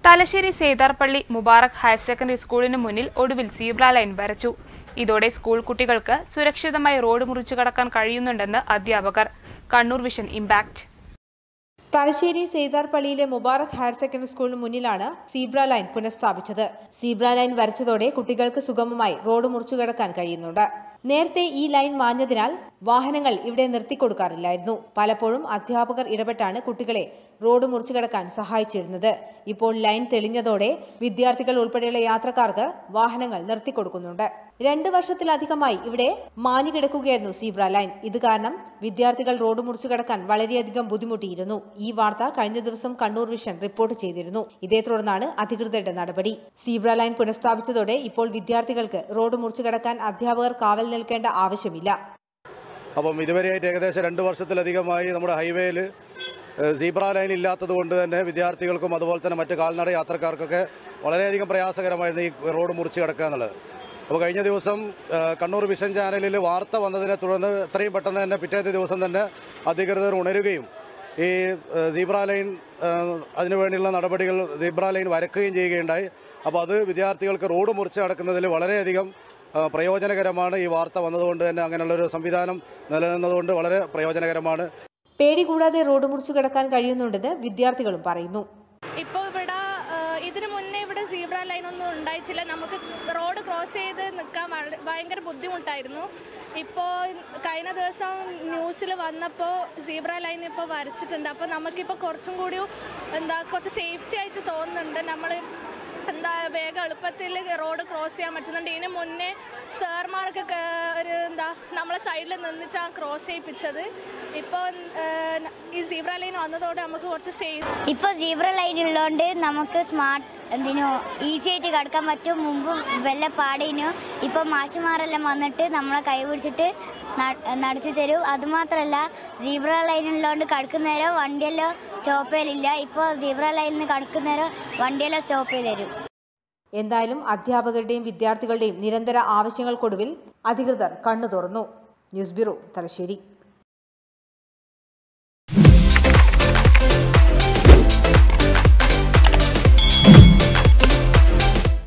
Thalassery Saidarpalli Mubarak higher secondary സ്കൂളിന് മുന്നിൽ ഒടുവിൽ സീബ്ര ലൈൻ വരച്ചു ഇതോടെ സ്കൂൾ കുട്ടികൾക്ക് സുരക്ഷിതമായി റോഡ് മുറിച്ചു കടക്കാൻ കഴിയുന്നുണ്ടെന്ന് അധ്യാപകർ കണ്ണൂർ വിഷൻ ഇമ്പാക്ട് തലശ്ശേരി സെയ്താർപള്ളിയിലെ മുബാറക് ഹയർ സെക്കൻഡറി സ്കൂളിന് മുന്നിലാണ് സീബ്ര ലൈൻ പുനഃസ്ഥാപിച്ചത് സീബ്ര ലൈൻ വരച്ചതോടെ കുട്ടികൾക്ക് സുഗമമായി റോഡ് മുറിച്ചു കടക്കാൻ കഴിയുന്നുണ്ട് നേരത്തെ ഈ ലൈൻ മാഞ്ഞതിനാൽ വാഹനങ്ങൾ ഇവിടെ നിർത്തിക്കൊടുക്കാറില്ലായിരുന്നു പലപ്പോഴും അധ്യാപകർ ഇടപെട്ടാണ് കുട്ടികളെ റോഡ് മുറിച്ചു കടക്കാൻ സഹായിച്ചിരുന്നത് ഇപ്പോൾ ലൈൻ തെളിഞ്ഞതോടെ വിദ്യാർത്ഥികൾ ഉൾപ്പെടെയുള്ള യാത്രക്കാർക്ക് വാഹനങ്ങൾ നിർത്തിക്കൊടുക്കുന്നുണ്ട് രണ്ട് വർഷത്തിലധികമായി ഇവിടെ മാഞ്ഞു കിടക്കുകയായിരുന്നു സീബ്ര ലൈൻ ഇത് കാരണം വിദ്യാർത്ഥികൾ റോഡ് മുറിച്ചു കടക്കാൻ വളരെയധികം ബുദ്ധിമുട്ടിയിരുന്നു ഈ വാർത്ത കഴിഞ്ഞ ദിവസം കണ്ണൂർ വിഷൻ റിപ്പോർട്ട് ചെയ്തിരുന്നു ഇതേ തുടർന്നാണ് അധികൃതരുടെ നടപടി സീബ്ര ലൈൻ പുനഃസ്ഥാപിച്ചതോടെ ഇപ്പോൾ വിദ്യാർത്ഥികൾക്ക് റോഡ് മുറിച്ചു കടക്കാൻ അധ്യാപകർ കാവൽ നിൽക്കേണ്ട ആവശ്യമില്ല അപ്പം ഇതുവരെയായിട്ട് ഏകദേശം രണ്ട് വർഷത്തിലധികമായി നമ്മുടെ ഹൈവേയിൽ സീബ്ര ലൈൻ ഇല്ലാത്തത് കൊണ്ട് തന്നെ വിദ്യാർത്ഥികൾക്കും അതുപോലെ തന്നെ മറ്റ് കാൽനട യാത്രക്കാർക്കൊക്കെ വളരെയധികം പ്രയാസകരമായിരുന്നു ഈ റോഡ് മുറിച്ച് കിടക്കുക എന്നുള്ളത് അപ്പോൾ കഴിഞ്ഞ ദിവസം ഏഹ്, കണ്ണൂർ വിഷൻ ചാനലിൽ വാർത്ത വന്നതിനെ തുടർന്ന് എത്രയും പെട്ടെന്ന് തന്നെ പിറ്റേത്തെ ദിവസം തന്നെ അധികൃതർ ഉണരുകയും ഈ ഏഹ്, സീബ്ര ലൈൻ ഏഹ്, അതിനുവേണ്ടിയുള്ള നടപടികൾ സീബ്ര ലൈൻ വരക്കുകയും ചെയ്യുകയുണ്ടായി അപ്പോൾ അത് വിദ്യാർത്ഥികൾക്ക് റോഡ് മുറിച്ച് നടക്കുന്നതിൽ വളരെയധികം ആ, പ്രയോജനകരമാണ് ഈ വാർത്ത വന്നതുകൊണ്ട് തന്നെ അങ്ങനെയുള്ളൊരു സംവിധാനം നിലനിന്നതുകൊണ്ട് വളരെ പ്രയോജനകരമാണ് പേടി കൂടാതെ റോഡ് മുറിച്ചു കിടക്കാൻ കഴിയുന്നുണ്ടെന്ന് വിദ്യാർത്ഥികളും പറയുന്നു ഇപ്പോൾ ഇവിടെ ഏഹ്, ഇതിനു മുന്നേ ഇവിടെ സീബ്ര ലൈൻ ഒന്നും ഉണ്ടായിട്ടില്ല നമുക്ക് റോഡ് ക്രോസ് ചെയ്ത് നിൽക്കാൻ വള- ഭയങ്കര ബുദ്ധിമുട്ടായിരുന്നു ഇപ്പോൾ കഴിഞ്ഞ ദിവസം ന്യൂസിൽ വന്നപ്പോൾ സീബ്ര ലൈൻ ഇപ്പോൾ വരച്ചിട്ടുണ്ട് അപ്പോൾ നമുക്കിപ്പോൾ കുറച്ചും കൂടി എന്താ കുറച്ച് സേഫ്റ്റി ആയിട്ട് തോന്നുന്നുണ്ട് നമ്മൾ എന്താ വേഗം എളുപ്പത്തിൽ റോഡ് ക്രോസ് ചെയ്യാൻ പറ്റുന്നുണ്ട് ഇതിന് മുന്നേ സാർമാർക്ക് ക- ഒരു എന്താ നമ്മളെ സൈഡിൽ നിന്നിട്ടാണ് ക്രോസ് ചെയ്യിപ്പിച്ചത് ഇപ്പോൾ ഏഹ്, ഈ സീബ്ര ലൈൻ വന്നതോടെ നമുക്ക് കുറച്ച് സേഫ് ഇപ്പോൾ സീബ്ര ലൈൻ ഉള്ളതുകൊണ്ട് നമുക്ക് സ്മാർട്ട് എന്തിനു ഈസി ആയിട്ട് കിടക്കാൻ പറ്റും മുമ്പ് വല്ല പാടിനു ഇപ്പോൾ മാഷുമാരെല്ലാം വന്നിട്ട് നമ്മളെ കൈ പിടിച്ചിട്ട് ന- നടത്തി തരും അതുമാത്രമല്ല സീബ്ര ലൈൻ ഉള്ളതുകൊണ്ട് കിടക്കുന്നേരം വണ്ടിയെല്ലാം സ്റ്റോപ്പ് ചെയ്യലില്ല ഇപ്പോൾ സീബ്ര ലൈനിൽ കിടക്കുന്നേരം വണ്ടിയെല്ലാം സ്റ്റോപ്പ് ചെയ്ത് തരും എന്തായാലും അധ്യാപകരുടെയും വിദ്യാർത്ഥികളുടെയും നിരന്തര ആവശ്യങ്ങൾക്കൊടുവിൽ അധികൃതർ കണ്ണു തുറന്നു ന്യൂസ് ബ്യൂറോ തലശ്ശേരി